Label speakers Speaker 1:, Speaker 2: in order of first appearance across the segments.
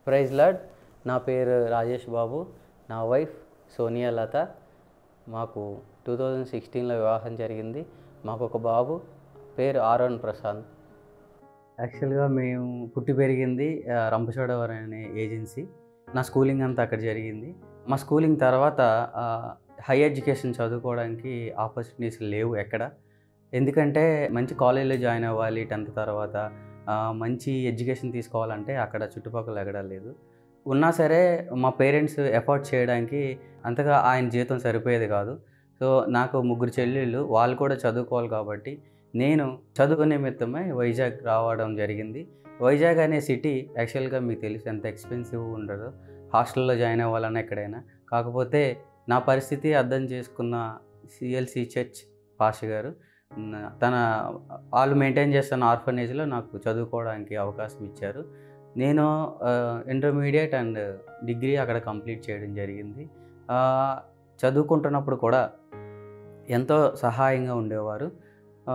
Speaker 1: Praise lord నా పేరు రాజేష్ బాబు నా వైఫ్ సోనియా లత మాకు టూ థౌజండ్ సిక్స్టీన్లో వివాహం జరిగింది మాకు ఒక బాబు పేరు ఆరోన్ ప్రసాద్ యాక్చువల్గా మేము పుట్టి పెరిగింది ఆ, రంపచోడవరం అనే ఏజెన్సీ నా స్కూలింగ్ అంతా అక్కడ జరిగింది మా స్కూలింగ్ తర్వాత హై ఎడ్యుకేషన్ చదువుకోవడానికి ఆపర్చునిటీస్ లేవు ఎక్కడ ఎందుకంటే మంచి కాలేజీలో జాయిన్ అవ్వాలి టెన్త్ తర్వాత ఆ, మంచి ఎడ్యుకేషన్ తీసుకోవాలంటే అక్కడ చుట్టుపక్కల ఎక్కడ లేదు ఉన్నా సరే మా పేరెంట్స్ ఎఫోర్డ్ చేయడానికి అంతగా ఆయన జీతం సరిపోయేది కాదు సో నాకు ముగ్గురు చెల్లెళ్ళు వాళ్ళు కూడా చదువుకోవాలి కాబట్టి నేను చదువు నిమిత్తమై వైజాగ్ రావడం జరిగింది వైజాగ్ అనే సిటీ యాక్చువల్గా మీకు తెలుసు ఎంత ఎక్స్పెన్సివ్ ఉండదు హాస్టల్లో జాయిన్ అవ్వాలన్నా ఎక్కడైనా కాకపోతే నా పరిస్థితి అర్థం చేసుకున్న సిఎల్సి చర్చ్ పాష గారు న- తన వాళ్ళు మెయింటైన్ చేస్తున్న ఆర్ఫనేజ్లో నాకు చదువుకోవడానికి అవకాశం ఇచ్చారు నేను ఇంటర్మీడియట్ అండ్ డిగ్రీ అక్కడ కంప్లీట్ చేయడం జరిగింది ఆ, చదువుకుంటున్నప్పుడు కూడా ఎంతో సహాయంగా ఉండేవారు ఆ,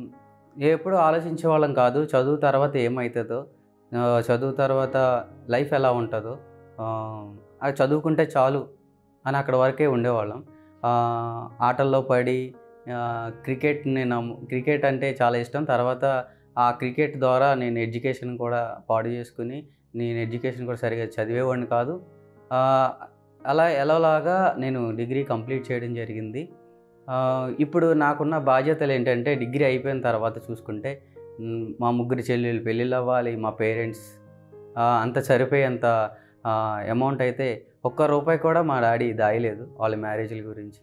Speaker 1: ఎప్పుడు ఆలోచించే వాళ్ళం కాదు చదువు తర్వాత ఏమవుతుందో ఆ, చదువు తర్వాత లైఫ్ ఎలా ఉంటుందో ఆ, అది చదువుకుంటే చాలు అని అక్కడ వరకే ఉండేవాళ్ళం ఆ, ఆటల్లో పడి ఆ, క్రికెట్ నేను క్రికెట్ అంటే చాలా ఇష్టం తర్వాత ఆ క్రికెట్ ద్వారా నేను ఎడ్యుకేషన్ కూడా పాడు చేసుకుని నేను ఎడ్యుకేషన్ కూడా సరిగా చదివేవాడిని కాదు ఆ, అలా ఎలాలాగా నేను డిగ్రీ కంప్లీట్ చేయడం జరిగింది ఆ, ఇప్పుడు నాకున్న బాధ్యతలు ఏంటంటే డిగ్రీ అయిపోయిన తర్వాత చూసుకుంటే మ్, మా ముగ్గురు చెల్లెళ్ళు పెళ్ళిళ్ళు అవ్వాలి మా పేరెంట్స్ అంత సరిపోయేంత అమౌంట్ అయితే ఒక్క రూపాయి కూడా మా డాడీ దాయలేదు వాళ్ళ మ్యారేజ్ల గురించి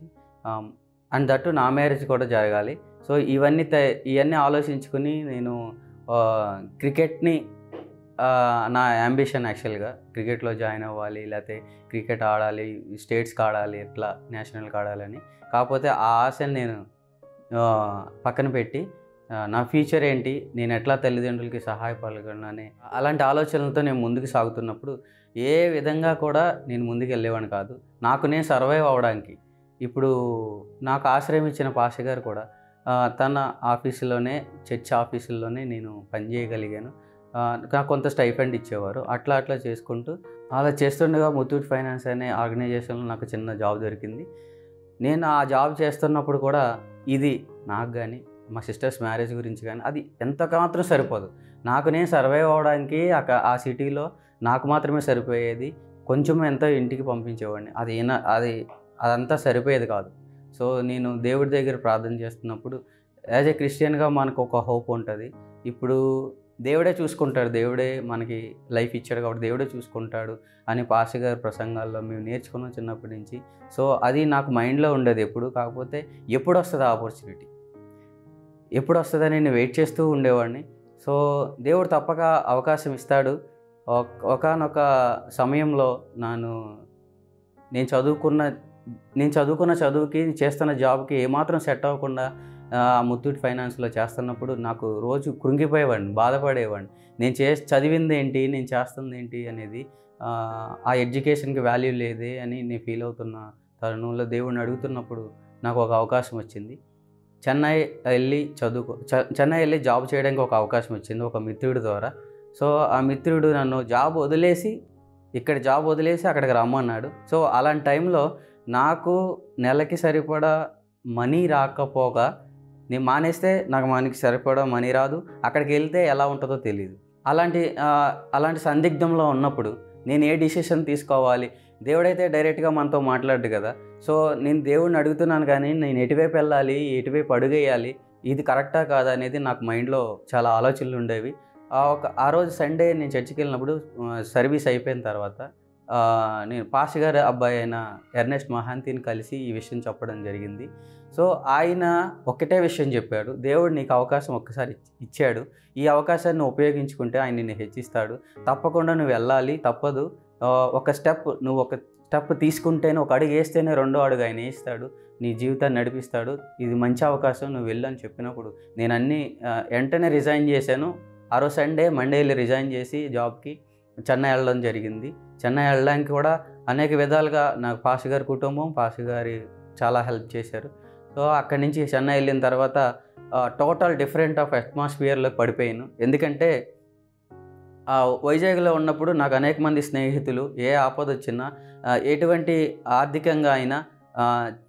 Speaker 1: అండ్ దట్టు నా మ్యారేజ్ కూడా జరగాలి సో ఇవన్నీ త- ఇవన్నీ ఆలోచించుకుని నేను ఆ, క్రికెట్ని ఆ, నా అంబిషన్ యాక్చువల్గా క్రికెట్లో జాయిన్ అవ్వాలి లేకపోతే క్రికెట్ ఆడాలి స్టేట్స్కి ఆడాలి ఎట్లా నేషనల్కి ఆడాలని కాకపోతే ఆ ఆశని నేను ఆ, పక్కన పెట్టి ఆ, నా ఫ్యూచర్ ఏంటి నేను ఎట్లా తల్లిదండ్రులకి సహాయపడగలను అనే అలాంటి ఆలోచనలతో నేను ముందుకు సాగుతున్నప్పుడు ఏ విధంగా కూడా నేను ముందుకు వెళ్ళేవాడిని కాదు నాకు నేను సర్వైవ్ అవ్వడానికి ఇప్పుడు నాకు ఆశ్రయం ఇచ్చిన పాష గారు కూడా ఆ, తన ఆఫీసులోనే చర్చ్ ఆఫీసుల్లోనే నేను పనిచేయగలిగాను ఆ, నాకు కొంత స్టైఫండ్ ఇచ్చేవారు అట్లా అట్లా చేసుకుంటూ అలా చేస్తుండగా ముత్తూట్ ఫైనాన్స్ అనే ఆర్గనైజేషన్లో నాకు చిన్న జాబ్ దొరికింది నేను ఆ జాబ్ చేస్తున్నప్పుడు కూడా ఇది నాకు కానీ మా సిస్టర్స్ మ్యారేజ్ గురించి కానీ అది ఎంత మాత్రం సరిపోదు నాకు నేను సర్వైవ్ అవ్వడానికి అక్క- ఆ సిటీలో నాకు మాత్రమే సరిపోయేది కొంచెం ఎంతో ఇంటికి పంపించేవాడిని అది ఏనా అది అదంతా సరిపోయేది కాదు సో నేను దేవుడి దగ్గర ప్రార్థన చేస్తున్నప్పుడు యాజ్ ఏ క్రిస్టియన్గా మనకు ఒక హోప్ ఉంటుంది ఇప్పుడు దేవుడే చూసుకుంటాడు దేవుడే మనకి లైఫ్ ఇచ్చాడు కాబట్టి దేవుడే చూసుకుంటాడు అని పాష గారి ప్రసంగాల్లో మేము నేర్చుకున్నాం చిన్నప్పటి నుంచి సో అది నాకు మైండ్లో ఉండేది ఎప్పుడు కాకపోతే ఎప్పుడు వస్తుంది ఆపర్చునిటీ ఎప్పుడు వస్తుందని నేను వెయిట్ చేస్తూ ఉండేవాడిని సో దేవుడు తప్పక అవకాశం ఇస్తాడు ఒకనొక సమయంలో ನಾನು నేను చదువుకున్న నేను చదువుకున్న చదువుకి చేస్తున్న జాబ్కి ఏమాత్రం సెట్ అవ్వకుండా ఆ, ముత్తూట్ ఫైనాన్స్లో చేస్తున్నప్పుడు నాకు రోజు కృంగిపోయేవాడిని బాధపడేవాడిని నేను చే చదివింది ఏంటి నేను చేస్తుంది ఏంటి అనేది ఆ, ఆ ఎడ్యుకేషన్కి వాల్యూ లేదే అని నేను ఫీల్ అవుతున్న తరుణంలో దేవుడిని అడుగుతున్నప్పుడు నాకు ఒక అవకాశం వచ్చింది చెన్నై వెళ్ళి చదువుకో చ- చెన్నై వెళ్ళి జాబ్ చేయడానికి ఒక అవకాశం వచ్చింది ఒక మిత్రుడి ద్వారా సో ఆ మిత్రుడు నన్ను జాబ్ వదిలేసి ఇక్కడ జాబ్ వదిలేసి అక్కడికి రమ్మన్నాడు సో అలాంటి టైంలో నాకు నెలకి సరిపడా మనీ రాకపోగా నేను మానేస్తే నాకు మనకి సరిపడా మనీ రాదు అక్కడికి వెళ్తే ఎలా ఉంటుందో తెలియదు అలాంటి ఆ, అలాంటి సందిగ్ధంలో ఉన్నప్పుడు నేను ఏ డిసిషన్ తీసుకోవాలి దేవుడైతే డైరెక్ట్గా మనతో మాట్లాడు కదా సో నేను దేవుడిని అడుగుతున్నాను కానీ నేను ఎటువైపు వెళ్ళాలి ఎటువైపు అడుగేయాలి ఇది కరెక్టా కాదా అనేది నాకు మైండ్లో చాలా ఆలోచనలు ఉండేవి ఆ ఒక ఆ రోజు సండే నేను చర్చికి వెళ్ళినప్పుడు ఆ, సర్వీస్ అయిపోయిన తర్వాత ఆ, నేను పాస్ గారి అబ్బాయి అయిన ఎర్నెస్ట్ మహాంతిని కలిసి ఈ విషయం చెప్పడం జరిగింది సో ఆయన ఒకటే విషయం చెప్పాడు దేవుడు నీకు అవకాశం ఒక్కసారి ఇచ్- ఇచ్చాడు ఈ అవకాశాన్ని ఉపయోగించుకుంటే ఆయన నిన్ను హెచ్చిస్తాడు తప్పకుండా నువ్వు వెళ్ళాలి తప్పదు ఆ, ఒక స్టెప్ నువ్వు ఒక స్టెప్ తీసుకుంటేనే ఒక అడుగు వేస్తేనే రెండో అడుగు ఆయన వేస్తాడు నీ జీవితాన్ని నడిపిస్తాడు ఇది మంచి అవకాశం నువ్వు వెళ్ళు అని చెప్పినప్పుడు నేను అన్నీ ఆ, వెంటనే రిజైన్ చేశాను ఆ రోజు సండే మండే వెళ్ళి రిజైన్ చేసి జాబ్కి చెన్నై వెళ్ళడం జరిగింది చెన్నై వెళ్ళడానికి కూడా అనేక విధాలుగా నాకు పాష గారి కుటుంబం పాష గారి చాలా హెల్ప్ చేశారు సో అక్కడి నుంచి చెన్నై వెళ్ళిన తర్వాత టోటల్ డిఫరెంట్ ఆఫ్ అట్మాస్ఫియర్లో పడిపోయాను ఎందుకంటే ఆ వైజాగ్లో ఉన్నప్పుడు నాకు అనేక మంది స్నేహితులు ఏ ఆపద వచ్చినా ఆ, ఎటువంటి ఆర్థికంగా అయినా ఆ,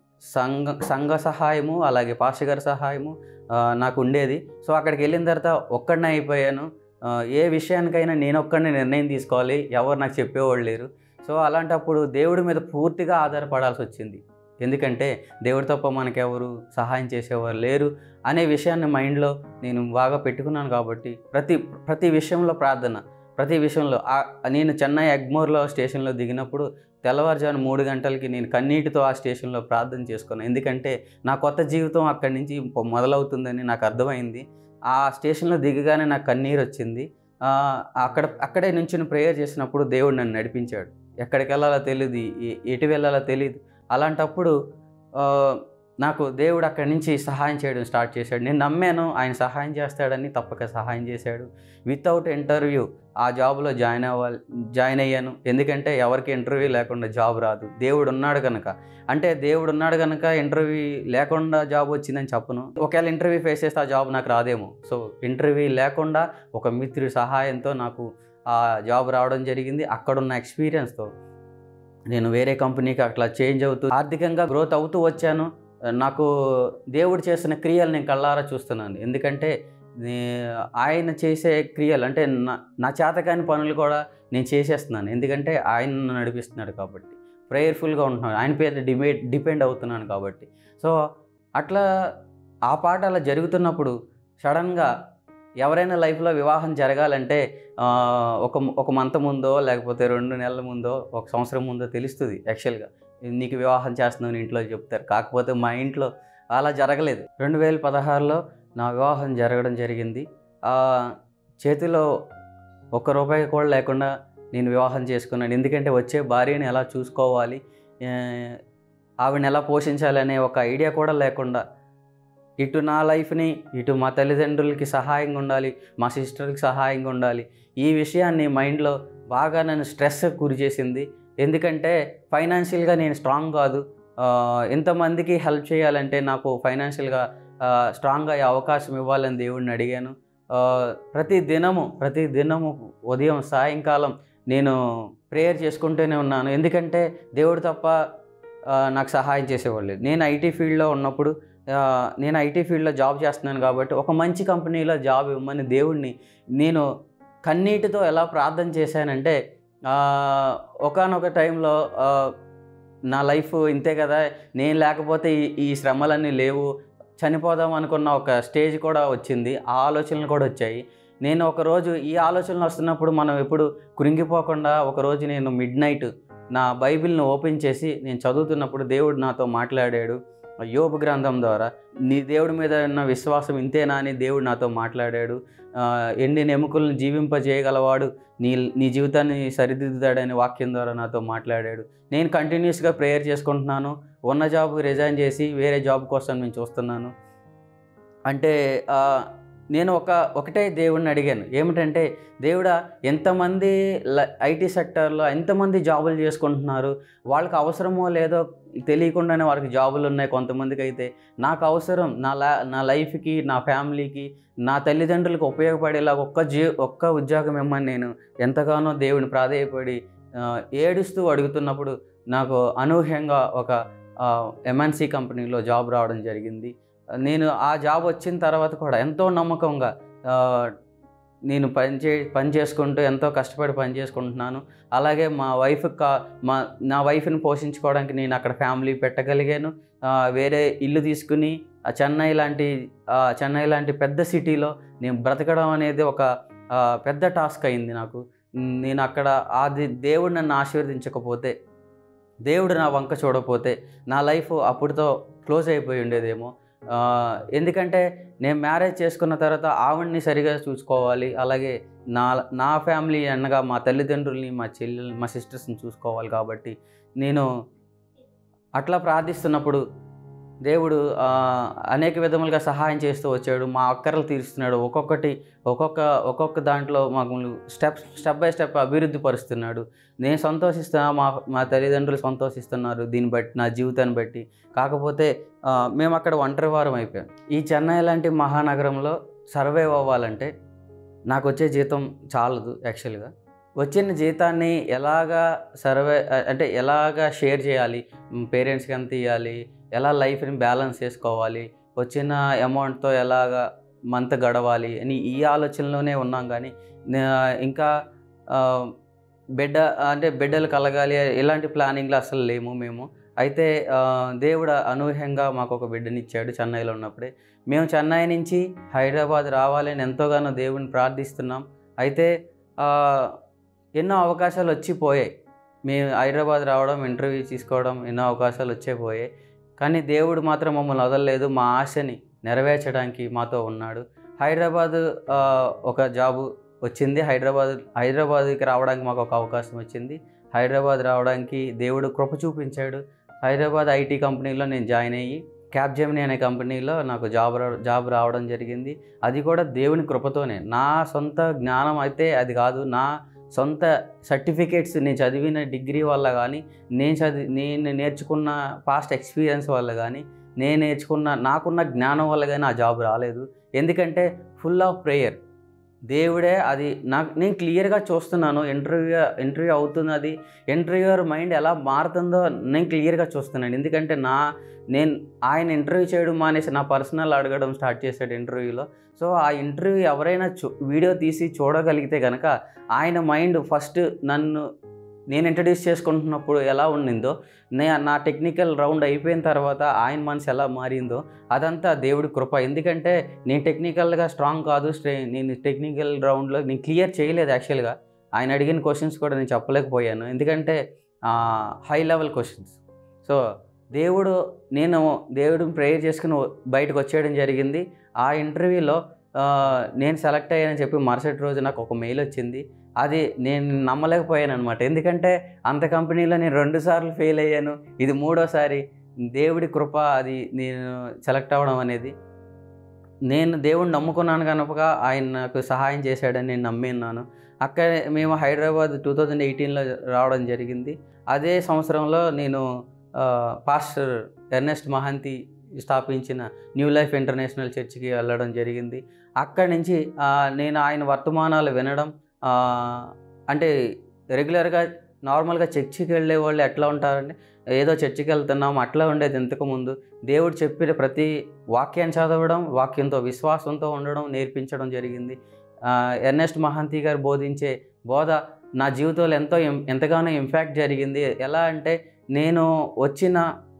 Speaker 1: సంఘ సంఘ సహాయము అలాగే పాస్టర్ గారి సహాయము ఆ, నాకు ఉండేది సో అక్కడికి వెళ్ళిన తర్వాత ఒక్కడనే అయిపోయాను ఆ, ఏ విషయానికైనా నేను ఒక్కడిని నిర్ణయం తీసుకోవాలి ఎవరు నాకు చెప్పేవాళ్ళు లేరు సో అలాంటప్పుడు దేవుడి మీద పూర్తిగా ఆధారపడాల్సి వచ్చింది ఎందుకంటే దేవుడి తప్ప మనకెవరు సహాయం చేసేవారు లేరు అనే విషయాన్ని మైండ్లో నేను బాగా పెట్టుకున్నాను కాబట్టి ప్రతి ప్రతి విషయంలో ప్రార్థన ప్రతి విషయంలో ఆ- నేను చెన్నై ఎగ్మోర్లో స్టేషన్లో దిగినప్పుడు తెల్లవారుజాము మూడు గంటలకి నేను కన్నీటితో ఆ స్టేషన్లో ప్రార్థన చేసుకున్నాను ఎందుకంటే నా కొత్త జీవితం అక్కడి నుంచి పొ- మొదలవుతుందని నాకు అర్థమైంది ఆ స్టేషన్లో దిగగానే నాకు కన్నీరు వచ్చింది ఆ, అక్కడ అక్కడే నుంచి ప్రేయర్ చేసినప్పుడు దేవుడు నన్ను నడిపించాడు ఎక్కడికి వెళ్ళాలో తెలియదు ఎ- ఎటు వెళ్ళాలో తెలియదు అలాంటప్పుడు ఆ, నాకు దేవుడు అక్కడి నుంచి సహాయం చేయడం స్టార్ట్ చేశాడు నేను నమ్మాను ఆయన సహాయం చేస్తాడని తప్పక సహాయం చేశాడు వితౌట్ ఇంటర్వ్యూ ఆ జాబ్లో జాయిన్ అవ్వాలి జాయిన్ అయ్యాను ఎందుకంటే ఎవరికి ఇంటర్వ్యూ లేకుండా జాబ్ రాదు దేవుడు ఉన్నాడు కనుక అంటే దేవుడు ఉన్నాడు కనుక ఇంటర్వ్యూ లేకుండా జాబ్ వచ్చిందని చెప్పను ఒకవేళ ఇంటర్వ్యూ ఫేస్ చేస్తే ఆ జాబ్ నాకు రాదేమో సో ఇంటర్వ్యూ లేకుండా ఒక మిత్రుడి సహాయంతో నాకు ఆ జాబ్ రావడం జరిగింది అక్కడున్న ఎక్స్పీరియన్స్తో నేను వేరే కంపెనీకి అట్లా చేంజ్ అవుతూ ఆర్థికంగా గ్రోత్ అవుతూ వచ్చాను నాకు దేవుడు చేసిన క్రియలు నేను కళ్ళారా చూస్తున్నాను ఎందుకంటే నే- ఆయన చేసే క్రియలు అంటే నా నా చేతకాని పనులు కూడా నేను చేసేస్తున్నాను ఎందుకంటే ఆయన నన్ను నడిపిస్తున్నాడు కాబట్టి ప్రేయర్ఫుల్గా ఉంటున్నాను ఆయన పేరు డిమే డిపెండ్ అవుతున్నాను కాబట్టి సో అట్లా ఆ పాట అలా జరుగుతున్నప్పుడు సడన్గా ఎవరైనా లైఫ్లో వివాహం జరగాలంటే ఆ, ఒక ఒక మంత్ ముందో లేకపోతే రెండు నెలల ముందో ఒక సంవత్సరం ముందో తెలుస్తుంది యాక్చువల్గా నీకు వివాహం చేస్తున్నావు ఇంట్లో చెప్తారు కాకపోతే మా ఇంట్లో అలా జరగలేదు రెండు వేల పదహారులో నా వివాహం జరగడం జరిగింది ఆ, చేతిలో ఒక్క రూపాయి కూడా లేకుండా నేను వివాహం చేసుకున్నాను ఎందుకంటే వచ్చే భార్యని ఎలా చూసుకోవాలి ఆ, ఆవిడని ఎలా పోషించాలనే ఒక ఐడియా కూడా లేకుండా ఇటు నా లైఫ్ని ఇటు మా తల్లిదండ్రులకి సహాయంగా ఉండాలి మా సిస్టర్కి సహాయంగా ఉండాలి ఈ విషయాన్ని మైండ్లో బాగా నన్ను స్ట్రెస్ గురి చేసింది ఎందుకంటే ఫైనాన్షియల్గా నేను స్ట్రాంగ్ కాదు ఆ, ఎంతమందికి హెల్ప్ చేయాలంటే నాకు ఫైనాన్షియల్గా స్ట్రాంగ్ అయ్యే అవకాశం ఇవ్వాలని దేవుడిని అడిగాను ఆ, ప్రతి దినము ప్రతి దినము ఉదయం సాయంకాలం నేను ప్రేయర్ చేసుకుంటూనే ఉన్నాను ఎందుకంటే దేవుడు తప్ప ఆ, నాకు సహాయం చేసేవాళ్ళు లేరు. నేను ఐటీ ఫీల్డ్లో ఉన్నప్పుడు ఆ, నేను ఐటీ ఫీల్డ్లో జాబ్ చేస్తున్నాను కాబట్టి ఒక మంచి కంపెనీలో జాబ్ ఇవ్వమని దేవుడిని నేను కన్నీటితో ఎలా ప్రార్థన చేశానంటే ఒకనొక టైంలో ఆ, నా లైఫ్ ఇంతే కదా నేను లేకపోతే ఈ ఈ శ్రమలన్నీ లేవు చనిపోదాం అనుకున్న ఒక స్టేజ్ కూడా వచ్చింది ఆ ఆలోచనలు కూడా వచ్చాయి నేను ఒకరోజు ఈ ఆలోచనలు వస్తున్నప్పుడు మనం ఎప్పుడు కృంగిపోకుండా ఒకరోజు నేను మిడ్ నైట్ నా బైబిల్ని ఓపెన్ చేసి నేను చదువుతున్నప్పుడు దేవుడు నాతో మాట్లాడాడు యోబు గ్రంథం ద్వారా నీ దేవుడి మీద ఉన్న విశ్వాసం ఇంతేనా అని దేవుడు నాతో మాట్లాడాడు ఆ, ఎండిన ఎముకలను జీవింపజేయగలవాడు నీ నీ జీవితాన్ని సరిదిద్దుతాడని వాక్యం ద్వారా నాతో మాట్లాడాడు నేను కంటిన్యూస్గా ప్రేయర్ చేసుకుంటున్నాను ఉన్న జాబ్ రిజైన్ చేసి వేరే జాబ్ కోసం నేను చూస్తున్నాను అంటే ఆ, నేను ఒక ఒకటే దేవుడిని అడిగాను ఏమిటంటే దేవుడా ఎంతమంది ఐటీ సెక్టర్లో ఎంతమంది జాబులు చేసుకుంటున్నారు వాళ్ళకి అవసరమో లేదో తెలియకుండానే వాళ్ళకి జాబులు ఉన్నాయి కొంతమందికి అయితే నాకు అవసరం నా లా నా లైఫ్కి నా ఫ్యామిలీకి నా తల్లిదండ్రులకు ఉపయోగపడేలా ఒక్క జీ ఒక్క ఉద్యోగం ఇమ్మని నేను ఎంతగానో దేవుని ప్రాధేయపడి ఆ, ఏడుస్తూ అడుగుతున్నప్పుడు నాకు అనూహ్యంగా ఒక ఎంఎన్సి కంపెనీలో జాబ్ రావడం జరిగింది నేను ఆ జాబ్ వచ్చిన తర్వాత కూడా ఎంతో నమ్మకంగా ఆ, నేను పని చే పని చేసుకుంటూ ఎంతో కష్టపడి పని చేసుకుంటున్నాను అలాగే మా వైఫ్ కా మా నా వైఫ్ని పోషించుకోవడానికి నేను అక్కడ ఫ్యామిలీ పెట్టగలిగాను ఆ, వేరే ఇల్లు తీసుకుని ఆ చెన్నై లాంటి ఆ, చెన్నై లాంటి పెద్ద సిటీలో నేను బ్రతకడం అనేది ఒక ఆ, పెద్ద టాస్క్ అయింది నాకు నేను అక్కడ అది దేవుడు నన్ను ఆశీర్వదించకపోతే దేవుడు నా వంక చూడకపోతే నా లైఫ్ అప్పుడుతో క్లోజ్ అయిపోయి ఉండేదేమో ఆ, ఎందుకంటే నేను మ్యారేజ్ చేసుకున్న తర్వాత ఆవిడ్ని సరిగా చూసుకోవాలి అలాగే నా నా ఫ్యామిలీ అనగా మా తల్లిదండ్రుల్ని మా చెల్లెలు మా సిస్టర్స్ని చూసుకోవాలి కాబట్టి నేను అట్లా ప్రార్థిస్తున్నప్పుడు దేవుడు ఆ, అనేక విధములుగా సహాయం చేస్తూ వచ్చాడు మా అక్కర్లు తీరుస్తున్నాడు ఒక్కొక్కటి ఒక్కొక్క ఒక్కొక్క దాంట్లో మాకు స్టెప్ స్టెప్ బై స్టెప్ అభివృద్ధి పరుస్తున్నాడు నేను సంతోషిస్తున్నా మా మా తల్లిదండ్రులు సంతోషిస్తున్నారు దీన్ని బట్టి నా జీవితాన్ని బట్టి కాకపోతే ఆ, మేము అక్కడ ఒంటరి వారం అయిపోయాం ఈ చెన్నై లాంటి మహానగరంలో సర్వైవ్ అవ్వాలంటే నాకు వచ్చే జీతం చాలదు యాక్చువల్గా వచ్చిన జీతాన్ని ఎలాగా సర్వే అంటే ఎలాగా షేర్ చేయాలి పేరెంట్స్కి ఎంత ఇవ్వాలి ఎలా లైఫ్ని బ్యాలెన్స్ చేసుకోవాలి వచ్చిన అమౌంట్తో ఎలాగా మంత్ గడవాలి అని ఈ ఆలోచనలోనే ఉన్నాం కానీ నే- ఇంకా ఆ, బిడ్డ అంటే బిడ్డలు కలగాలి ఇలాంటి ప్లానింగ్లో అసలు లేము మేము అయితే ఆ, దేవుడు అనూహ్యంగా మాకు ఒక బిడ్డనిచ్చాడు చెన్నైలో ఉన్నప్పుడే మేము చెన్నై నుంచి హైదరాబాద్ రావాలని ఎంతోగానో దేవుని ప్రార్థిస్తున్నాం అయితే ఆ, ఎన్నో అవకాశాలు వచ్చి పోయాయి మేము హైదరాబాద్ రావడం ఇంటర్వ్యూ తీసుకోవడం ఎన్నో అవకాశాలు వచ్చే పోయాయి కానీ దేవుడు మాత్రం మమ్మల్ని వదలలేదు మా ఆశని నెరవేర్చడానికి మాతో ఉన్నాడు హైదరాబాద్ ఆ, ఒక జాబు వచ్చింది హైదరాబాద్ హైదరాబాద్కి రావడానికి మాకు ఒక అవకాశం వచ్చింది హైదరాబాద్ రావడానికి దేవుడు కృప చూపించాడు హైదరాబాద్ ఐటీ కంపెనీలో నేను జాయిన్ అయ్యి క్యాబ్ జెమిని అనే కంపెనీలో నాకు జాబ్ రా- జాబ్ రావడం జరిగింది అది కూడా దేవుని కృపతోనే నా సొంత జ్ఞానం అయితే అది కాదు నా సొంత సర్టిఫికేట్స్ నేను చదివిన డిగ్రీ వల్ల కానీ నేను చదివి నేను నేర్చుకున్న పాస్ట్ ఎక్స్పీరియన్స్ వల్ల కానీ నేను నేర్చుకున్న నాకున్న జ్ఞానం వల్ల కానీ ఆ జాబ్ రాలేదు ఎందుకంటే ఫుల్ ఆఫ్ ప్రేయర్ దేవుడే అది నాకు నేను క్లియర్గా చూస్తున్నాను ఇంటర్వ్యూ ఇంటర్వ్యూ అవుతున్నది ఇంటర్వ్యూర్ మైండ్ ఎలా మారుతుందో నేను క్లియర్గా చూస్తున్నాను ఎందుకంటే నా నేను ఆయన ఇంటర్వ్యూ చేయడం మానేసి నా పర్సనల్ అడగడం స్టార్ట్ చేశాడు ఇంటర్వ్యూలో సో ఆ ఇంటర్వ్యూ ఎవరైనా చూ వీడియో తీసి చూడగలిగితే కనుక ఆయన మైండ్ ఫస్ట్ నన్ను నేను ఇంట్రడ్యూస్ చేసుకుంటున్నప్పుడు ఎలా ఉండిందో నే నా టెక్నికల్ రౌండ్ అయిపోయిన తర్వాత ఆయన మనసు ఎలా మారిందో అదంతా దేవుడి కృప ఎందుకంటే నేను టెక్నికల్గా స్ట్రాంగ్ కాదు స్ట్రే నేను టెక్నికల్ రౌండ్లో నేను క్లియర్ చేయలేదు యాక్చువల్గా ఆయన అడిగిన క్వశ్చన్స్ కూడా నేను చెప్పలేకపోయాను ఎందుకంటే హై లెవెల్ క్వశ్చన్స్ సో దేవుడు నేను దేవుడు ప్రేయర్ చేసుకుని బయటకు వచ్చేయడం జరిగింది ఆ ఇంటర్వ్యూలో ఆ, నేను సెలెక్ట్ అయ్యానని చెప్పి మరుసటి రోజు నాకు ఒక మెయిల్ వచ్చింది అది నేను నమ్మలేకపోయాను అనమాట ఎందుకంటే అంత కంపెనీలో నేను రెండు సార్లు ఫెయిల్ అయ్యాను ఇది మూడోసారి దేవుడి కృప అది నేను సెలెక్ట్ అవ్వడం అనేది నేను దేవుడిని నమ్ముకున్నాను కనుక ఆయన నాకు సహాయం చేశాడని నేను నమ్మిన్నాను అక్కడ మేము హైదరాబాద్ టూ థౌజండ్ ఎయిటీన్లో రావడం జరిగింది అదే సంవత్సరంలో నేను ఆ, పాస్టర్ ఎర్నెస్ట్ మహంతి స్థాపించిన న్యూ లైఫ్ ఇంటర్నేషనల్ చర్చికి వెళ్ళడం జరిగింది అక్కడి నుంచి ఆ, నేను ఆయన వర్తమానాలు వినడం ఆ, అంటే రెగ్యులర్గా నార్మల్గా చర్చికి వెళ్ళే వాళ్ళు ఎట్లా ఉంటారంటే ఏదో చర్చికి వెళ్తున్నాం అట్లా ఉండేది ఇంతకుముందు దేవుడు చెప్పిన ప్రతి వాక్యాన్ని చదవడం వాక్యంతో విశ్వాసంతో ఉండడం నేర్పించడం జరిగింది ఆ, ఎర్నెస్ట్ మహాంతి గారు బోధించే బోధ నా జీవితంలో ఎంతో ఇం- ఎంతగానో ఇంపాక్ట్ జరిగింది ఎలా అంటే నేను వచ్చిన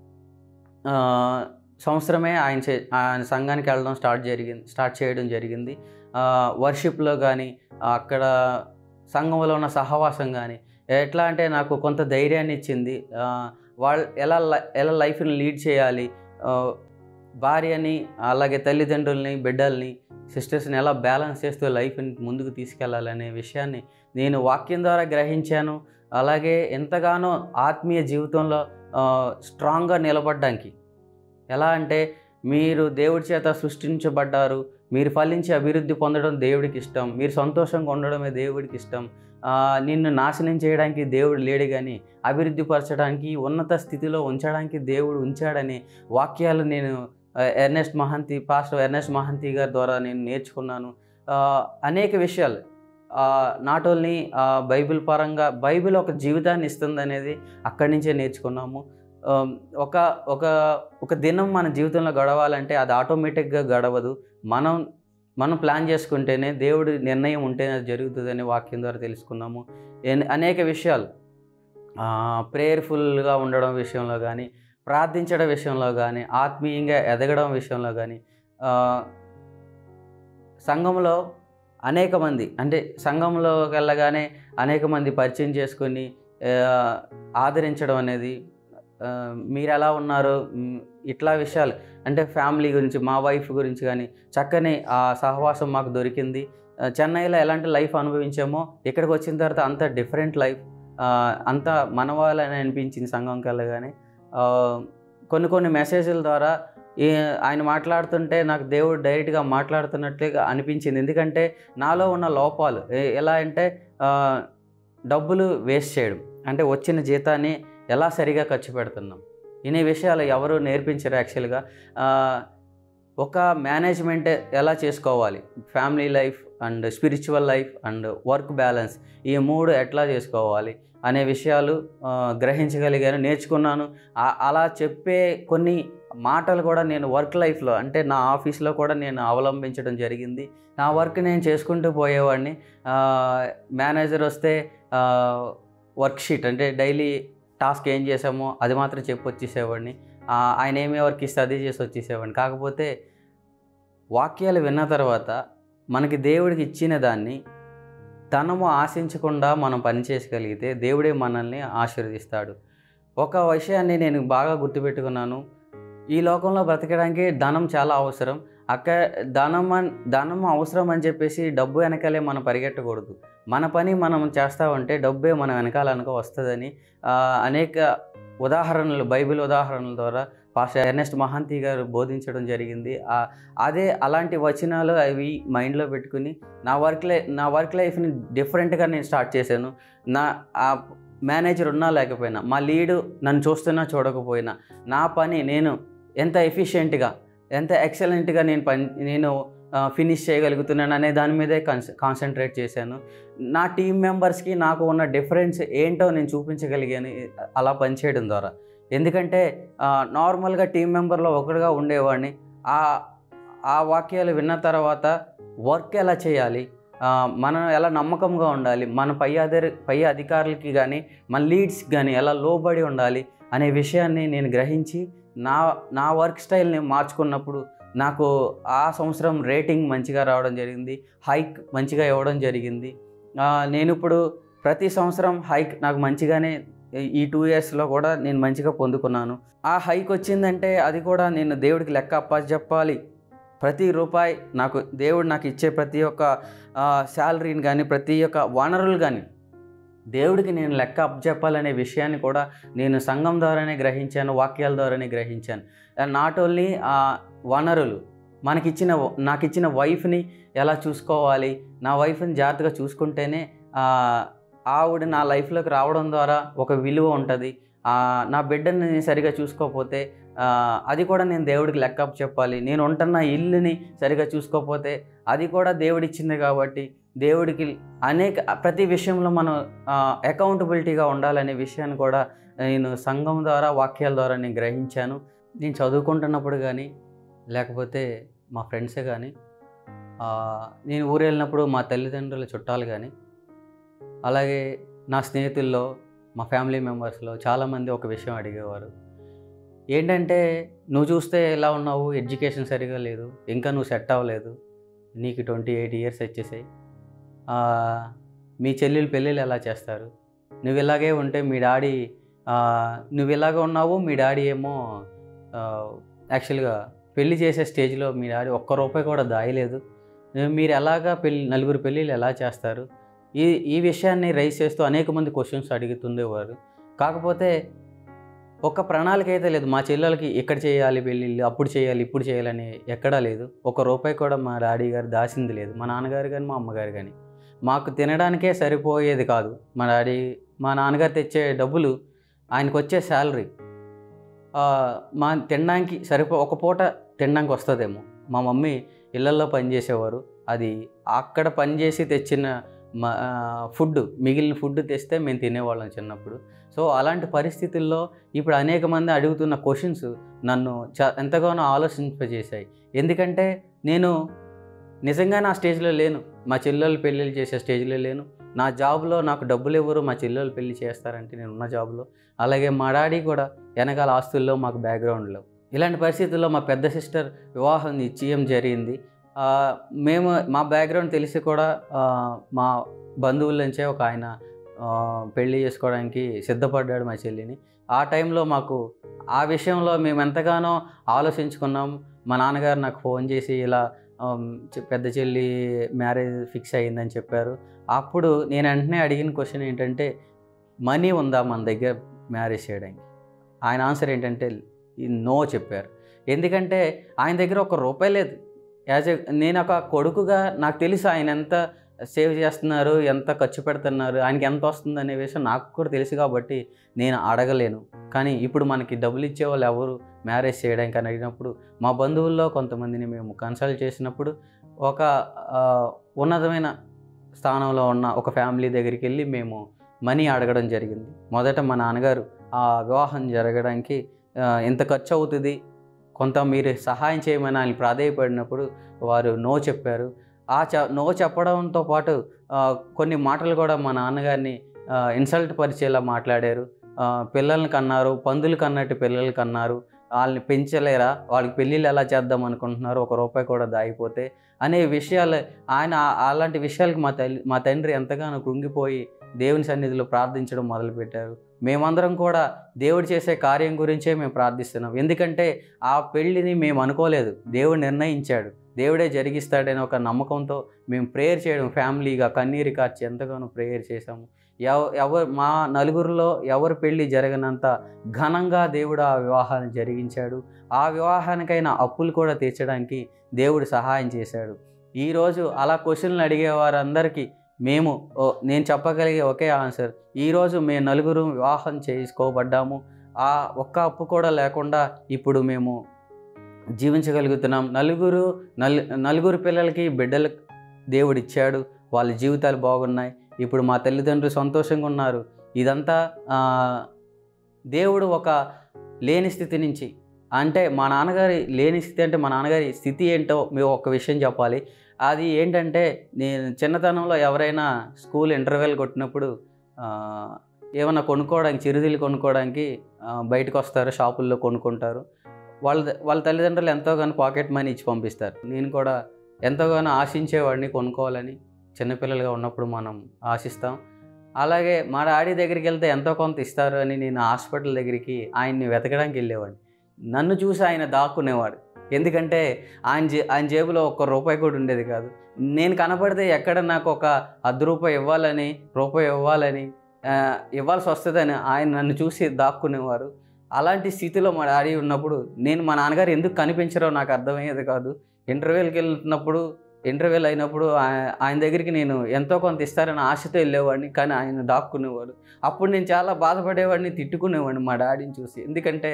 Speaker 1: ఆ, సంవత్సరమే ఆయన చే ఆయన సంఘానికి వెళ్ళడం స్టార్ట్ జరిగింది స్టార్ట్ చేయడం జరిగింది వర్షిప్లో కానీ అక్కడ సంఘంలో ఉన్న సహవాసం కానీ ఎట్లా అంటే నాకు కొంత ధైర్యాన్ని ఇచ్చింది వాళ్ళు ఎలా లై- ఎలా లైఫ్ని లీడ్ చేయాలి ఆ, భార్యని అలాగే తల్లిదండ్రుల్ని బిడ్డల్ని సిస్టర్స్ని ఎలా బ్యాలెన్స్ చేస్తూ లైఫ్ని ముందుకు తీసుకెళ్లాలనే విషయాన్ని నేను వాక్యం ద్వారా గ్రహించాను అలాగే ఎంతగానో ఆత్మీయ జీవితంలో ఆ, స్ట్రాంగ్గా నిలబడడానికి ఎలా అంటే మీరు దేవుడి చేత సృష్టించబడ్డారు మీరు ఫలించి అభివృద్ధి పొందడం దేవుడికి ఇష్టం మీరు సంతోషంగా ఉండడమే దేవుడికి ఇష్టం ఆ, నిన్ను నాశనం చేయడానికి దేవుడు లేడు కానీ అభివృద్ధి పరచడానికి ఉన్నత స్థితిలో ఉంచడానికి దేవుడు ఉంచాడనే వాక్యాలు నేను ఆ, Ernest Mohanty pastor Ernest Mohanty గారి ద్వారా నేను నేర్చుకున్నాను ఆ, అనేక విషయాలు నాట్ ఓన్లీ బైబిల్ పరంగా బైబిల్ ఒక జీవితాన్ని ఇస్తుంది అనేది అక్కడి నుంచే నేర్చుకున్నాము ఆ, ఒక ఒక ఒక దినం మన జీవితంలో గడవాలంటే అది ఆటోమేటిక్గా గడవదు మనం మనం ప్లాన్ చేసుకుంటేనే దేవుడి నిర్ణయం ఉంటేనే అది జరుగుతుందని వాక్యం ద్వారా తెలుసుకున్నాము ఎన్- అనేక విషయాలు ప్రేయర్ఫుల్గా ఉండడం విషయంలో కానీ ప్రార్థించడం విషయంలో కానీ ఆత్మీయంగా ఎదగడం విషయంలో కానీ ఆ, సంఘంలో అనేక మంది అంటే సంఘంలోకి వెళ్ళగానే అనేక మంది పరిచయం చేసుకొని ఆ, ఆదరించడం అనేది ఆ, మీరు ఎలా ఉన్నారు మ్, ఇట్లా విషయాలు అంటే ఫ్యామిలీ గురించి మా వైఫ్ గురించి కానీ చక్కని ఆ సహవాసం మాకు దొరికింది ఆ, చెన్నైలో ఎలాంటి లైఫ్ అనుభవించామో ఇక్కడికి వచ్చిన తర్వాత అంత డిఫరెంట్ లైఫ్ అంత మనవాళ్ళని అనిపించింది సంఘంకి వెళ్ళగానే ఆ, కొన్ని కొన్ని మెసేజ్ల ద్వారా ఈ ఆయన మాట్లాడుతుంటే నాకు దేవుడు డైరెక్ట్గా మాట్లాడుతున్నట్లుగా అనిపించింది ఎందుకంటే నాలో ఉన్న లోపాలు ఏ- ఎలా అంటే ఆ, డబ్బులు వేస్ట్ చేయడం అంటే వచ్చిన జీతాన్ని ఎలా సరిగా ఖర్చు పెడుతున్నాం ఇనే విషయాలు ఎవరు నేర్పించరు యాక్చువల్గా ఆ, ఒక మేనేజ్మెంట్ ఎలా చేసుకోవాలి family life and spiritual life and work balance ఈ మూడు ఎట్లా చేసుకోవాలి అనే విషయాలు ఆ, గ్రహించగలిగాను నేర్చుకున్నాను ఆ- అలా చెప్పే కొన్ని మాటలు కూడా నేను వర్క్ లైఫ్లో అంటే నా ఆఫీస్లో కూడా నేను అవలంబించడం జరిగింది నా వర్క్ నేను చేసుకుంటూ పోయేవాడిని మేనేజర్ వస్తే వర్క్ షీట్ అంటే డైలీ టాస్క్ ఏం చేసామో అది మాత్రం చెప్పి వచ్చేసేవాడిని ఆ, ఆయన ఏమే వర్క్ ఇస్తే అదే చేసి వచ్చేసేవాడిని కాకపోతే వాక్యాలు విన్న తర్వాత మనకి దేవుడికి ఇచ్చిన దాన్ని ధనము ఆశించకుండా మనం పనిచేయగలిగితే దేవుడే మనల్ని ఆశీర్వదిస్తాడు ఒక విషయాన్ని నేను బాగా గుర్తుపెట్టుకున్నాను ఈ లోకంలో బ్రతకడానికి ధనం చాలా అవసరం అక్క ధనం అన్ ధనం అవసరం అని చెప్పేసి డబ్బు వెనకాలే మనం పరిగెట్టకూడదు మన పని మనం చేస్తా ఉంటే డబ్బే మన వెనకాలనుకో వస్తుందని ఆ, అనేక ఉదాహరణలు బైబిల్ ఉదాహరణల ద్వారా పాస్టర్ ఎర్నెస్ట్ మహాంతి గారు బోధించడం జరిగింది ఆ, అదే అలాంటి వచనాలు అవి మైండ్లో పెట్టుకుని నా వర్క్ లై నా వర్క్ లైఫ్ని డిఫరెంట్గా నేను స్టార్ట్ చేశాను నా ఆ మేనేజర్ ఉన్నా లేకపోయినా మా లీడు నన్ను చూస్తున్నా చూడకపోయినా నా పని నేను ఎంత ఎఫిషియెంట్గా ఎంత ఎక్సలెంట్గా నేను పని నేను ఫినిష్ చేయగలుగుతున్నాను అనే దాని మీదే కాన్స్ కాన్సన్ట్రేట్ చేశాను నా టీం మెంబర్స్కి నాకు ఉన్న డిఫరెన్స్ ఏంటో నేను చూపించగలిగాను అలా పనిచేయడం ద్వారా ఎందుకంటే నార్మల్గా టీం మెంబర్లో ఒకటిగా ఉండేవాడిని ఆ ఆ వాక్యాలు విన్న తర్వాత వర్క్ ఎలా చేయాలి ఆ, మనం ఎలా నమ్మకంగా ఉండాలి మన పై అధికారి పై అధికారులకి కానీ మన లీడ్స్కి కానీ ఎలా లోబడి ఉండాలి అనే విషయాన్ని నేను గ్రహించి నా నా వర్క్ స్టైల్ని మార్చుకున్నప్పుడు నాకు ఆ సంవత్సరం రేటింగ్ మంచిగా రావడం జరిగింది హైక్ మంచిగా ఇవ్వడం జరిగింది ఆ, నేను ఇప్పుడు ప్రతి సంవత్సరం హైక్ నాకు మంచిగానే ఈ టూ ఇయర్స్లో కూడా నేను మంచిగా పొందుకున్నాను ఆ హైక్ వచ్చిందంటే అది కూడా నేను దేవుడికి లెక్క అప్పచెప్పాలి ప్రతి రూపాయి నాకు దేవుడు నాకు ఇచ్చే ప్రతి ఒక్క శాలరీని కానీ ప్రతి ఒక్క వనరులు కానీ దేవుడికి నేను లెక్క అప్పచెప్పాలనే విషయాన్ని కూడా నేను సంఘం ద్వారానే గ్రహించాను వాక్యాల ద్వారానే గ్రహించాను నాట్ ఓన్లీ వనరులు మనకిచ్చిన నాకు ఇచ్చిన వైఫ్ని ఎలా చూసుకోవాలి నా వైఫ్ని జాగ్రత్తగా చూసుకుంటేనే ఆ, ఆవిడ నా లైఫ్లోకి రావడం ద్వారా ఒక విలువ ఉంటుంది ఆ, నా బిడ్డని నేను సరిగా చూసుకోకపోతే ఆ, అది కూడా నేను దేవుడికి లెక్క చెప్పాలి నేను ఉంటున్న ఇల్లుని సరిగా చూసుకోకపోతే అది కూడా దేవుడిచ్చింది కాబట్టి దేవుడికి అనేక ప్రతి విషయంలో మనం అకౌంటబిలిటీగా ఉండాలనే విషయాన్ని కూడా నేను సంఘం ద్వారా వాక్యాల ద్వారా నేను గ్రహించాను నేను చదువుకుంటున్నప్పుడు కానీ లేకపోతే మా ఫ్రెండ్సే కానీ ఆ, నేను ఊరు వెళ్ళినప్పుడు మా తల్లిదండ్రుల చుట్టాలు కానీ అలాగే నా స్నేహితుల్లో మా ఫ్యామిలీ మెంబర్స్లో చాలామంది ఒక విషయం అడిగేవారు ఏంటంటే నువ్వు చూస్తే ఎలా ఉన్నావు ఎడ్యుకేషన్ సరిగా లేదు ఇంకా నువ్వు సెట్ అవ్వలేదు నీకు ట్వంటీ ఎయిట్ ఇయర్స్ వచ్చేసాయి ఆ, మీ చెల్లెలు పెళ్ళిళ్ళు ఎలా చేస్తారు నువ్వు ఇలాగే ఉంటే మీ డాడీ ఆ, నువ్వు ఇలాగ ఉన్నావు మీ డాడీ ఏమో ఆ, యాక్చువల్గా పెళ్లి చేసే స్టేజ్లో మీ డాడీ ఒక్క రూపాయి కూడా దాయలేదు మీరు ఎలాగా పెళ్ళి నలుగురు పెళ్ళిళ్ళు ఎలా చేస్తారు ఈ ఈ విషయాన్ని రైస్ చేస్తూ అనేక మంది క్వశ్చన్స్ అడుగుతుండేవారు కాకపోతే ఒక ప్రణాళిక అయితే లేదు మా చెల్లెలకి ఎక్కడ చేయాలి పెళ్ళిళ్ళు అప్పుడు చేయాలి ఇప్పుడు చేయాలని ఎక్కడా లేదు ఒక రూపాయి కూడా మా డాడీ గారు దాసింది లేదు మా నాన్నగారు కానీ మా అమ్మగారు కానీ మాకు తినడానికే సరిపోయేది కాదు మా డాడీ మా నాన్నగారు తెచ్చే డబ్బులు ఆయనకు వచ్చే శాలరీ మా తినడానికి సరిపో ఒక పూట తినడానికి వస్తుందేమో మా మమ్మీ ఇళ్ళల్లో పనిచేసేవారు అది అక్కడ పనిచేసి తెచ్చిన మా ఫుడ్ మిగిలిన ఫుడ్ తెస్తే మేము తినేవాళ్ళం చిన్నప్పుడు సో అలాంటి పరిస్థితుల్లో ఇప్పుడు అనేక మంది అడుగుతున్న క్వశ్చన్స్ నన్ను చ ఎంతగానో ఆలోచింపజేశాయి ఎందుకంటే నేను నిజంగా నా స్టేజ్లో లేను మా చెల్లెలు పెళ్ళిళ్ళు చేసే స్టేజ్లో లేను నా జాబ్లో నాకు డబ్బులు ఎవరు మా చెల్లెలు పెళ్లి చేస్తారంటే నేను ఉన్న జాబ్లో అలాగే మా డాడీ కూడా వెనకాల ఆస్తుల్లో మాకు బ్యాక్గ్రౌండ్లో ఇలాంటి పరిస్థితుల్లో మా పెద్ద సిస్టర్ వివాహం నిశ్చయం జరిగింది ఆ, మేము మా బ్యాక్గ్రౌండ్ తెలిసి కూడా ఆ, మా బంధువుల నుంచే ఒక ఆయన ఆ, పెళ్లి చేసుకోవడానికి సిద్ధపడ్డాడు మా చెల్లిని ఆ టైంలో మాకు ఆ విషయంలో మేము ఎంతగానో ఆలోచించుకున్నాం మా నాన్నగారు నాకు ఫోన్ చేసి ఇలా ఆమ్, చె- పెద్ద చెల్లి మ్యారేజ్ ఫిక్స్ అయ్యిందని చెప్పారు అప్పుడు నేను వెంటనే అడిగిన క్వశ్చన్ ఏంటంటే మనీ ఉందా మన దగ్గర మ్యారేజ్ చేయడానికి ఆయన ఆన్సర్ ఏంటంటే నో చెప్పారు ఎందుకంటే ఆయన దగ్గర ఒక రూపాయి లేదు యాజ్ ఎ నేను ఒక కొడుకుగా నాకు తెలుసు ఆయన ఎంత సేవ్ చేస్తున్నారు ఎంత ఖర్చు పెడుతున్నారు ఆయనకి ఎంత వస్తుంది అనే విషయం నాకు కూడా తెలుసు కాబట్టి నేను అడగలేను కానీ ఇప్పుడు మనకి డబ్బులు ఇచ్చే వాళ్ళు ఎవరు మ్యారేజ్ చేయడానికి అని అడిగినప్పుడు మా బంధువుల్లో కొంతమందిని మేము కన్సల్ట్ చేసినప్పుడు ఒక ఆ, ఉన్నతమైన స్థానంలో ఉన్న ఒక ఫ్యామిలీ దగ్గరికి వెళ్ళి మేము మనీ అడగడం జరిగింది మొదట మా నాన్నగారు ఆ వివాహం జరగడానికి ఆ, ఎంత ఖర్చు అవుతుంది కొంత మీరు సహాయం చేయమని ఆయన ప్రాధేయపడినప్పుడు వారు నో చెప్పారు ఆ చ నో చెప్పడంతో పాటు ఆ, కొన్ని మాటలు కూడా మా నాన్నగారిని ఇన్సల్ట్ పరిచేలా మాట్లాడారు ఆ, పిల్లల్ని కన్నారు పందులు కన్నట్టు పిల్లలు కన్నారు వాళ్ళని పెంచలేరా వాళ్ళకి పెళ్ళిళ్ళు ఎలా చేద్దాం అనుకుంటున్నారు ఒక రూపాయి కూడా దాగిపోతే అనే విషయాలు ఆయన ఆ- అలాంటి విషయాలకి మా తల్లి మా తండ్రి ఎంతగానో కృంగిపోయి దేవుని సన్నిధిలో ప్రార్థించడం మొదలుపెట్టారు మేమందరం కూడా దేవుడు చేసే కార్యం గురించే మేము ప్రార్థిస్తున్నాం ఎందుకంటే ఆ పెళ్ళిని మేము అనుకోలేదు దేవుడు నిర్ణయించాడు దేవుడే జరిగిస్తాడని ఒక నమ్మకంతో మేము ప్రేయర్ చేయడం ఫ్యామిలీగా కన్నీరు కార్చి ఎంతగానో ప్రేయర్ చేశాము ఎవ ఎవరు మా నలుగురిలో ఎవరి పెళ్ళి జరగనంత ఘనంగా దేవుడు ఆ వివాహాన్ని జరిగించాడు ఆ వివాహానికైనా అప్పులు కూడా తీర్చడానికి దేవుడు సహాయం చేశాడు ఈరోజు అలా క్వశ్చన్లు అడిగే వారందరికీ మేము ఓ నేను చెప్పగలిగే ఒకే ఆన్సర్ ఈరోజు మేము నలుగురు వివాహం చేసుకోబడ్డాము ఆ ఒక్క అప్పు కూడా లేకుండా ఇప్పుడు మేము జీవించగలుగుతున్నాం నలుగురు నల్ నలుగురు పిల్లలకి బిడ్డలు దేవుడు ఇచ్చాడు వాళ్ళ జీవితాలు బాగున్నాయి ఇప్పుడు మా తల్లిదండ్రులు సంతోషంగా ఉన్నారు ఇదంతా ఆ, దేవుడు ఒక లేని స్థితి నుంచి అంటే మా నాన్నగారి లేని స్థితి అంటే మా నాన్నగారి స్థితి ఏంటో మేము ఒక విషయం చెప్పాలి అది ఏంటంటే నేను చిన్నతనంలో ఎవరైనా స్కూల్ ఇంటర్వెల్ కొట్టినప్పుడు ఆ, ఏమన్నా కొనుక్కోవడానికి చిరుతిళ్ళు కొనుక్కోవడానికి ఆ, బయటకు వస్తారు షాపుల్లో కొనుక్కుంటారు వాళ్ళ వాళ్ళ తల్లిదండ్రులు ఎంతోగానో పాకెట్ మనీ ఇచ్చి పంపిస్తారు నేను కూడా ఎంతోగానో ఆశించేవాడిని కొనుక్కోవాలని చిన్నపిల్లలుగా ఉన్నప్పుడు మనం ఆశిస్తాం అలాగే మా డాడీ దగ్గరికి వెళ్తే ఎంతో కొంత ఇస్తారు అని నేను హాస్పిటల్ దగ్గరికి ఆయన్ని వెతకడానికి వెళ్ళేవాడిని నన్ను చూసి ఆయన దాక్కునేవాడు ఎందుకంటే ఆయన జే ఆయన జేబులో ఒక్క రూపాయి కూడా ఉండేది కాదు నేను కనపడితే ఎక్కడ నాకు ఒక అర్ధ రూపాయి ఇవ్వాలని రూపాయి ఇవ్వాలని ఆ, ఇవ్వాల్సి వస్తుందని ఆయన నన్ను చూసి దాక్కునేవారు అలాంటి స్థితిలో మా డాడీ ఉన్నప్పుడు నేను మా నాన్నగారు ఎందుకు కనిపించరో నాకు అర్థమయ్యేది కాదు ఇంటర్వ్యూకి వెళ్తున్నప్పుడు ఇంటర్వ్యూలు అయినప్పుడు ఆయ- ఆయన దగ్గరికి నేను ఎంతో కొంత ఇస్తారని ఆశతో వెళ్ళేవాడిని కానీ ఆయన దాక్కునేవాడు అప్పుడు నేను చాలా బాధపడేవాడిని తిట్టుకునేవాడిని మా డాడీని చూసి ఎందుకంటే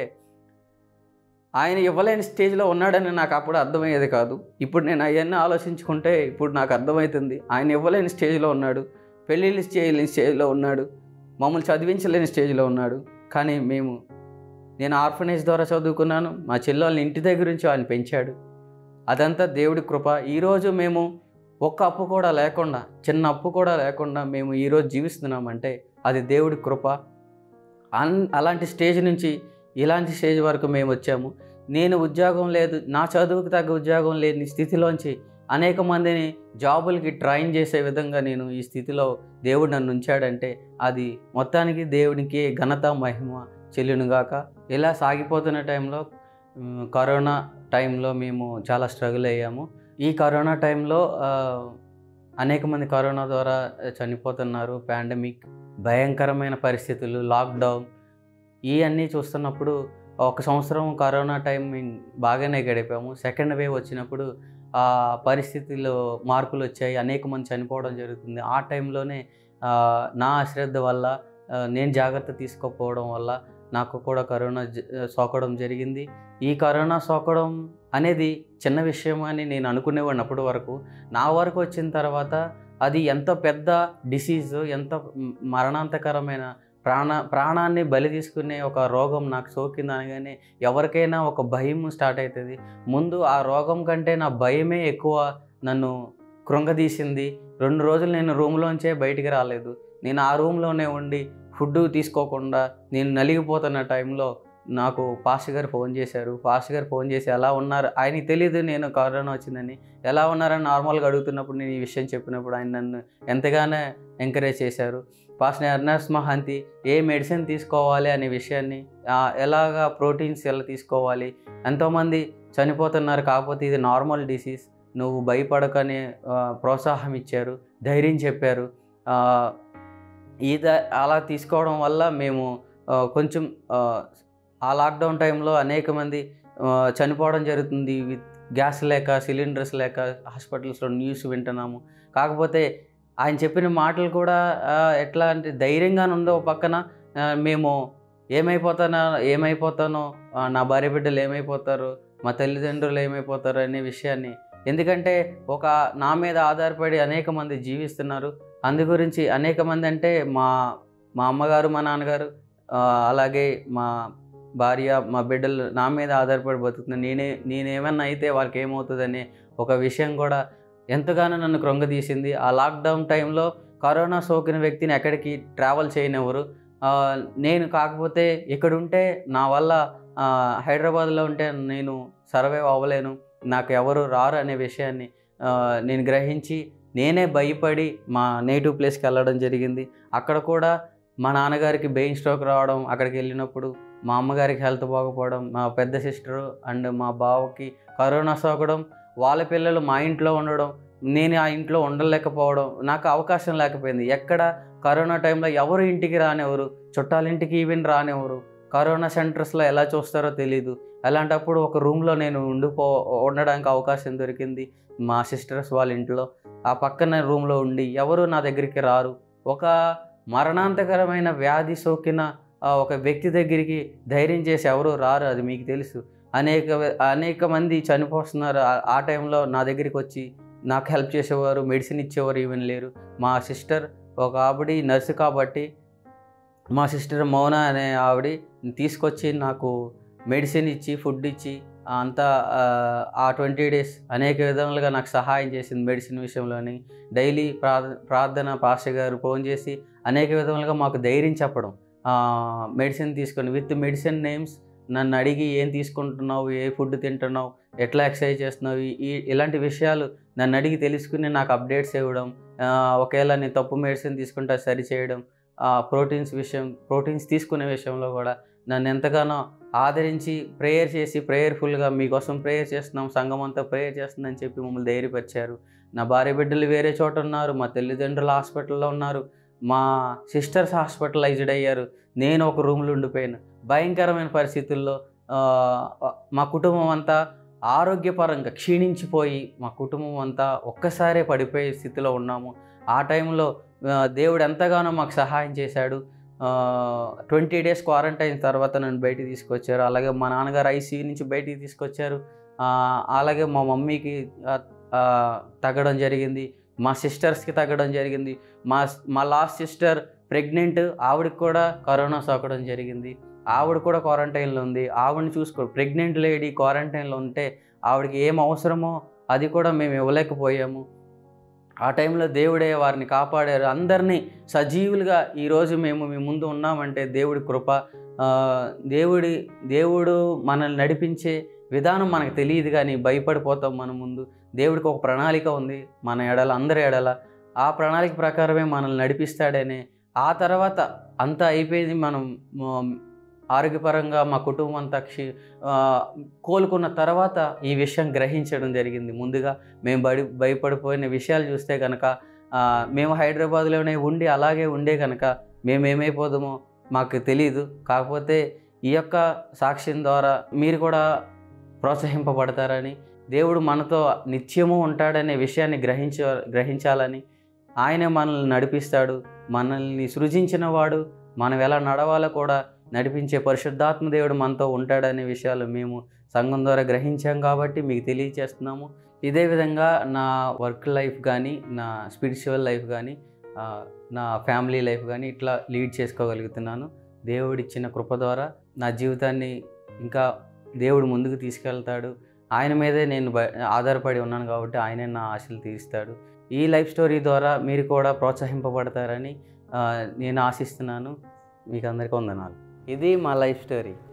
Speaker 1: ఆయన ఇవ్వలేని స్టేజ్లో ఉన్నాడని నాకు అప్పుడు అర్థమయ్యేది కాదు ఇప్పుడు నేను అవన్నీ ఆలోచించుకుంటే ఇప్పుడు నాకు అర్థమవుతుంది ఆయన ఇవ్వలేని స్టేజ్లో ఉన్నాడు పెళ్ళిళ్ళు చేయలేని స్టేజ్లో ఉన్నాడు మమ్మల్ని చదివించలేని స్టేజ్లో ఉన్నాడు కానీ మేము నేను ఆర్ఫనేజ్ ద్వారా చదువుకున్నాను మా చెల్లెళ్ళని ఇంటి దగ్గర నుంచి ఆయన పెంచాడు అదంతా దేవుడి కృప ఈరోజు మేము ఒక్క అప్పు కూడా లేకుండా చిన్న అప్పు కూడా లేకుండా మేము ఈరోజు జీవిస్తున్నామంటే అది దేవుడి కృప అన్ అలాంటి స్టేజ్ నుంచి ఇలాంటి స్టేజ్ వరకు మేము వచ్చాము నేను ఉద్యోగం లేదు నా చదువుకు తగ్గ ఉద్యోగం లేని స్థితిలోంచి అనేక మందిని జాబులకి ట్రైన్ చేసే విధంగా నేను ఈ స్థితిలో దేవుడు నన్ను ఉంచాడంటే అది మొత్తానికి దేవునికి ఘనత మహిమ చెల్లునుగాక ఇలా సాగిపోతున్న టైంలో ఉమ్, కరోనా టైంలో మేము చాలా స్ట్రగుల్ అయ్యాము ఈ కరోనా టైంలో ఆ, అనేక మంది కరోనా ద్వారా చనిపోతున్నారు పాండమిక్ భయంకరమైన పరిస్థితులు లాక్డౌన్ ఇవన్నీ చూస్తున్నప్పుడు ఒక సంవత్సరం కరోనా టైం మేము బాగానే గడిపాము సెకండ్ వేవ్ వచ్చినప్పుడు ఆ పరిస్థితుల్లో మార్పులు వచ్చాయి అనేక మంది చనిపోవడం జరుగుతుంది ఆ టైంలోనే ఆ, నా అశ్రద్ధ వల్ల ఆ, నేను జాగ్రత్త తీసుకోకపోవడం వల్ల నాకు కూడా కరోనా జ- సోకడం జరిగింది ఈ కరోనా సోకడం అనేది చిన్న విషయం అని నేను అనుకునేవాడిని అప్పటి వరకు నా వరకు వచ్చిన తర్వాత అది ఎంత పెద్ద డిసీజ్ ఎంత మ్- మరణాంతకరమైన ప్రాణ ప్రాణాన్ని బలి తీసుకునే ఒక రోగం నాకు సోకింది అనగానే ఎవరికైనా ఒక భయం స్టార్ట్ అవుతుంది ముందు ఆ రోగం కంటే నా భయమే ఎక్కువ నన్ను కృంగదీసింది రెండు రోజులు నేను రూమ్లోంచే బయటికి రాలేదు నేను ఆ రూమ్లోనే ఉండి ఫుడ్ తీసుకోకుండా నేను నలిగిపోతున్న టైంలో నాకు పాస్టర్ గారు ఫోన్ చేశారు పాస్టర్ గారు ఫోన్ చేసి ఎలా ఉన్నారు ఆయనకి తెలియదు నేను కరోనా వచ్చిందని ఎలా ఉన్నారని నార్మల్గా అడుగుతున్నప్పుడు నేను ఈ విషయం చెప్పినప్పుడు ఆయన నన్ను ఎంతగానో ఎంకరేజ్ చేశారు పాస్టర్ ఎర్నర్స్ మహాంతి ఏ మెడిసిన్ తీసుకోవాలి అనే విషయాన్ని ఆ, ఎలాగా ప్రోటీన్స్ ఎలా తీసుకోవాలి ఎంతోమంది చనిపోతున్నారు కాకపోతే ఇది నార్మల్ డిసీజ్ నువ్వు భయపడకని ఆ, ప్రోత్సాహం ఇచ్చారు ధైర్యం చెప్పారు ఆ, ఈద అలా తీసుకోవడం వల్ల మేము ఆ, కొంచెం ఆ, ఆ లాక్డౌన్ టైంలో అనేక మంది ఆ, చనిపోవడం జరుగుతుంది విత్ గ్యాస్ లేక సిలిండర్స్ లేక హాస్పిటల్స్లో న్యూస్ వింటున్నాము కాకపోతే ఆయన చెప్పిన మాటలు కూడా ఆ, ఎట్లా అంటే ధైర్యంగానే ఉందో ఓ పక్కన ఆ, మేము ఏమైపోతానో ఏమైపోతానో ఆ, నా భార్య బిడ్డలు ఏమైపోతారు మా తల్లిదండ్రులు ఏమైపోతారు అనే విషయాన్ని ఎందుకంటే ఒక నా మీద ఆధారపడి అనేక మంది జీవిస్తున్నారు అందు గురించి అనేక మంది అంటే మా మా అమ్మగారు మా నాన్నగారు ఆ, అలాగే మా భార్య మా బిడ్డలు నా మీద ఆధారపడి బతుకుతున్నారు నేనే నేనేమన్నా అయితే వాళ్ళకి ఏమవుతుందనే ఒక విషయం కూడా ఎంతగానో నన్ను కృంగదీసింది ఆ లాక్డౌన్ టైంలో కరోనా సోకిన వ్యక్తిని ఎక్కడికి ట్రావెల్ చేయనివ్వరు ఆ, నేను కాకపోతే ఇక్కడ ఉంటే నా వల్ల ఆ, హైదరాబాద్లో ఉంటే నేను సర్వైవ్ అవ్వలేను నాకు ఎవరు రారు అనే విషయాన్ని ఆ, నేను గ్రహించి నేనే భయపడి మా నేటివ్ ప్లేస్కి వెళ్ళడం జరిగింది అక్కడ కూడా మా నాన్నగారికి బెయిన్ స్ట్రోక్ రావడం అక్కడికి వెళ్ళినప్పుడు మా అమ్మగారికి హెల్త్ బాగపోవడం మా పెద్ద సిస్టరు అండ్ మా బావకి కరోనా సోకడం వాళ్ళ పిల్లలు మా ఇంట్లో ఉండడం నేను ఆ ఇంట్లో ఉండలేకపోవడం నాకు అవకాశం లేకపోయింది ఎక్కడ కరోనా టైంలో ఎవరు ఇంటికి రానివ్వరు చుట్టాలింటికి ఈవెన్ రానివ్వరు కరోనా సెంటర్స్లో ఎలా చూస్తారో తెలీదు అలాంటప్పుడు ఒక రూమ్లో నేను ఉండిపో ఉండడానికి అవకాశం దొరికింది మా సిస్టర్స్ వాళ్ళ ఇంట్లో ఆ పక్కన రూమ్లో ఉండి ఎవరు నా దగ్గరికి రారు ఒక మరణాంతకరమైన వ్యాధి సోకిన ఆ, ఒక వ్యక్తి దగ్గరికి ధైర్యం చేసి ఎవరు రారు అది మీకు తెలుసు అనేక అనేక మంది చనిపోతున్నారు ఆ- ఆ టైంలో నా దగ్గరికి వచ్చి నాకు హెల్ప్ చేసేవారు మెడిసిన్ ఇచ్చేవారు ఈవెన్ లేరు మా సిస్టర్ ఒక ఆవిడ నర్సు కాబట్టి మా సిస్టర్ మౌన అనే ఆవిడ తీసుకొచ్చి నాకు మెడిసిన్ ఇచ్చి ఫుడ్ ఇచ్చి అంతా ఆ, ఆ ట్వంటీ డేస్ అనేక విధాలుగా నాకు సహాయం చేసింది మెడిసిన్ విషయంలోని డైలీ ప్రార్థ ప్రార్థన పాస్టర్ గారు ఫోన్ చేసి అనేక విధములుగా మాకు ధైర్యం చెప్పడం మెడిసిన్ తీసుకొని విత్ మెడిసిన్ నేమ్స్ నన్ను అడిగి ఏం తీసుకుంటున్నావు ఏ ఫుడ్ తింటున్నావు ఎట్లా ఎక్సర్సైజ్ చేస్తున్నావు ఈ- ఈ ఇలాంటి విషయాలు నన్ను అడిగి తెలుసుకుని నాకు అప్డేట్స్ ఇవ్వడం ఆ, ఒకవేళ నేను తప్పు మెడిసిన్ తీసుకుంటే అది సరి చేయడం ప్రోటీన్స్ విషయం ప్రోటీన్స్ తీసుకునే విషయంలో కూడా నన్ను ఎంతగానో ఆదరించి ప్రేయర్ చేసి ప్రేయర్ఫుల్గా మీకోసం ప్రేయర్ చేస్తున్నాం సంఘం అంతా ప్రేయర్ చేస్తుందని చెప్పి మమ్మల్ని ధైర్యపరిచారు నా భార్య బిడ్డలు వేరే చోట ఉన్నారు మా తల్లిదండ్రులు హాస్పిటల్లో ఉన్నారు మా సిస్టర్స్ హాస్పిటలైజ్డ్ అయ్యారు నేను ఒక రూమ్లో ఉండిపోయాను భయంకరమైన పరిస్థితుల్లో ఆ, మా కుటుంబం అంతా ఆరోగ్యపరంగా క్షీణించిపోయి మా కుటుంబం అంతా ఒక్కసారే పడిపోయే స్థితిలో ఉన్నాము ఆ టైంలో ఆ, దేవుడు ఎంతగానో మాకు సహాయం చేశాడు ట్వంటీ డేస్ క్వారంటైన్ తర్వాత నన్ను బయటికి తీసుకొచ్చారు అలాగే మా నాన్నగారు ఐసీయూ నుంచి బయటికి తీసుకొచ్చారు ఆ, అలాగే మా మమ్మీకి ఆ, ఆ, తగ్గడం జరిగింది మా సిస్టర్స్కి తగ్గడం జరిగింది మా మా లాస్ట్ సిస్టర్ ప్రెగ్నెంట్ ఆవిడకి కూడా కరోనా సోకడం జరిగింది ఆవిడ కూడా క్వారంటైన్లో ఉంది ఆవిడని చూసుకో ప్రెగ్నెంట్ లేడీ క్వారంటైన్లో ఉంటే ఆవిడకి ఏం అవసరమో అది కూడా మేము ఇవ్వలేకపోయాము ఆ టైంలో దేవుడే వారిని కాపాడారు అందరినీ సజీవులుగా ఈరోజు మేము మీ ముందు ఉన్నామంటే దేవుడి కృప ఆ, దేవుడి దేవుడు మనల్ని నడిపించే విధానం మనకు తెలియదు కానీ భయపడిపోతాం మన ముందు దేవుడికి ఒక ప్రణాళిక ఉంది మన ఎడల అందరి ఎడల ఆ ప్రణాళిక ప్రకారమే మనల్ని నడిపిస్తాడనే ఆ తర్వాత అంతా అయిపోయింది మనం మ- ఆరోగ్యపరంగా మా కుటుంబం అంతా క్షి ఆ, కోలుకున్న తర్వాత ఈ విషయం గ్రహించడం జరిగింది ముందుగా మేము బడి భయపడిపోయిన విషయాలు చూస్తే కనుక ఆ, మేము హైదరాబాద్లోనే ఉండి అలాగే ఉండే కనుక మేము ఏమైపోదామో మాకు తెలియదు కాకపోతే ఈ యొక్క సాక్ష్యం ద్వారా మీరు కూడా ప్రోత్సహింపబడతారని దేవుడు మనతో నిత్యము ఉంటాడనే విషయాన్ని గ్రహించ గ్రహించాలని ఆయనే మనల్ని నడిపిస్తాడు మనల్ని సృజించిన వాడు మనం ఎలా నడవాలో కూడా నడిపించే పరిశుద్ధాత్మ దేవుడు మనతో ఉంటాడనే విషయాలు మేము సంఘం ద్వారా గ్రహించాం కాబట్టి మీకు తెలియచేస్తున్నాము ఇదే విధంగా నా వర్క్ లైఫ్ కానీ నా స్పిరిచువల్ లైఫ్ కానీ ఆ, నా ఫ్యామిలీ లైఫ్ కానీ ఇట్లా లీడ్ చేసుకోగలుగుతున్నాను దేవుడిచ్చిన కృప ద్వారా నా జీవితాన్ని ఇంకా దేవుడు ముందుకు తీసుకెళ్తాడు ఆయన మీదే నేను బ- ఆధారపడి ఉన్నాను కాబట్టి ఆయనే నా ఆశలు తీరుస్తాడు ఈ లైఫ్ స్టోరీ ద్వారా మీరు కూడా ప్రోత్సహింపబడతారని ఆ, నేను ఆశిస్తున్నాను మీకు అందరికీ వందనాలు ఇది మా లైఫ్ స్టోరీ